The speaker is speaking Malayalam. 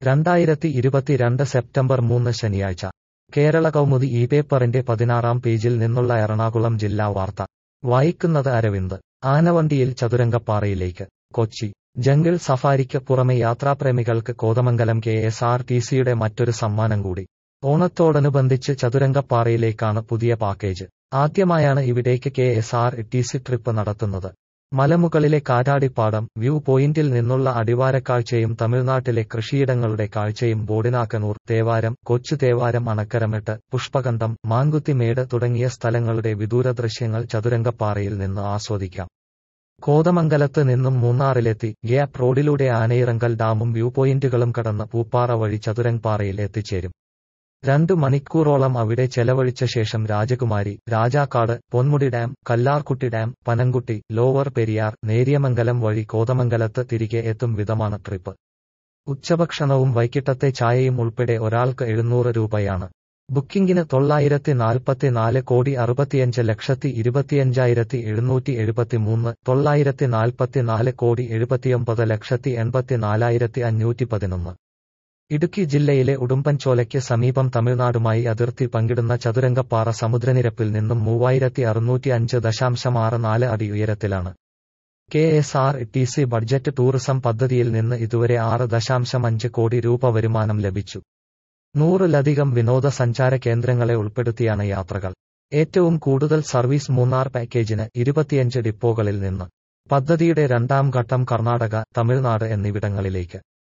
രണ്ടായിരത്തി ഇരുപത്തിരണ്ട് സെപ്റ്റംബർ മൂന്ന് ശനിയാഴ്ച കേരള കൗമുദി ഈ പേപ്പറിന്റെ പതിനാറാം പേജിൽ നിന്നുള്ള എറണാകുളം ജില്ലാ വാർത്ത വായിക്കുന്നത് അരവിന്ദ് ആനവണ്ടിയിൽ ചതുരംഗപ്പാറയിലേക്ക് കൊച്ചി ജംഗിൾ സഫാരിക്ക് പുറമെ യാത്രാപ്രേമികൾക്ക് Kothamangalam K S R T സിയുടെ മറ്റൊരു സമ്മാനം കൂടി ഓണത്തോടനുബന്ധിച്ച് ചതുരംഗപ്പാറയിലേക്കാണ് പുതിയ പാക്കേജ് ആദ്യമായാണ് ഇവിടേക്ക് K S R T C trip നടത്തുന്നത് മലമുകളിലെ കാറ്റാടിപ്പാടം വ്യൂ പോയിന്റിൽ നിന്നുള്ള അടിവാരക്കാഴ്ചയും തമിഴ്നാട്ടിലെ കൃഷിയിടങ്ങളുടെ കാഴ്ചയും ബോഡിനാക്കനൂർ തേവാരം കൊച്ചു തേവാരം അണക്കരമെട്ട് പുഷ്പകണ്ഠം മാങ്കുത്തിമേട് തുടങ്ങിയ സ്ഥലങ്ങളുടെ വിദൂര ദൃശ്യങ്ങൾ ചതുരംഗപ്പാറയിൽ നിന്ന് ആസ്വദിക്കാം കോതമംഗലത്ത് നിന്നും മൂന്നാറിലെത്തി ഗ്യാപ് റോഡിലൂടെ ആനയിറങ്കൽ ഡാമും വ്യൂ പോയിന്റുകളും കടന്ന് പൂപ്പാറ വഴി ചതുരംഗപ്പാറയിൽ എത്തിച്ചേരും രണ്ടു മണിക്കൂറോളം അവിടെ ചെലവഴിച്ച ശേഷം Rajakumari Rajakkad Ponmudi dam Kallarkutty dam Panamkutty lower Periyar Neriyamangalam വഴി കോതമംഗലത്ത് തിരികെ എത്തും വിധമാണ് ട്രിപ്പ് ഉച്ചഭക്ഷണവും വൈകിട്ടത്തെ ചായയും ഉൾപ്പെടെ ഒരാൾക്ക് എഴുന്നൂറ് രൂപയാണ് ബുക്കിംഗിന് തൊള്ളായിരത്തി നാൽപ്പത്തിനാല് കോടി അറുപത്തിയഞ്ച് ലക്ഷത്തി ഇരുപത്തിയഞ്ചായിരത്തി എഴുന്നൂറ്റി എഴുപത്തിമൂന്ന് തൊള്ളായിരത്തി നാൽപ്പത്തിനാല് കോടി എഴുപത്തിയൊമ്പത് ലക്ഷത്തി എൺപത്തിനാലായിരത്തി അഞ്ഞൂറ്റി പതിനൊന്ന് ഇടുക്കി ജില്ലയിലെ ഉടുമ്പൻചോലയ്ക്ക് സമീപം തമിഴ്നാടുമായി അതിർത്തി പങ്കിടുന്ന ചതുരംഗപ്പാറ സമുദ്രനിരപ്പിൽ നിന്നും മൂവായിരത്തി അറുന്നൂറ്റി അഞ്ച് ദശാംശം ആറ് നാല് അടി ഉയരത്തിലാണ് K S R T C budget tourism പദ്ധതിയിൽ നിന്ന് ഇതുവരെ ആറ് ദശാംശം അഞ്ച് കോടി രൂപ വരുമാനം ലഭിച്ചു നൂറിലധികം വിനോദസഞ്ചാര കേന്ദ്രങ്ങളെ ഉൾപ്പെടുത്തിയാണ് യാത്രകൾ ഏറ്റവും കൂടുതൽ സർവീസ് മൂന്നാർ പാക്കേജിന് ഇരുപത്തിയഞ്ച് ഡിപ്പോകളിൽ നിന്ന് പദ്ധതിയുടെ രണ്ടാം ഘട്ടം കർണാടക തമിഴ്നാട് എന്നിവിടങ്ങളിലേക്ക്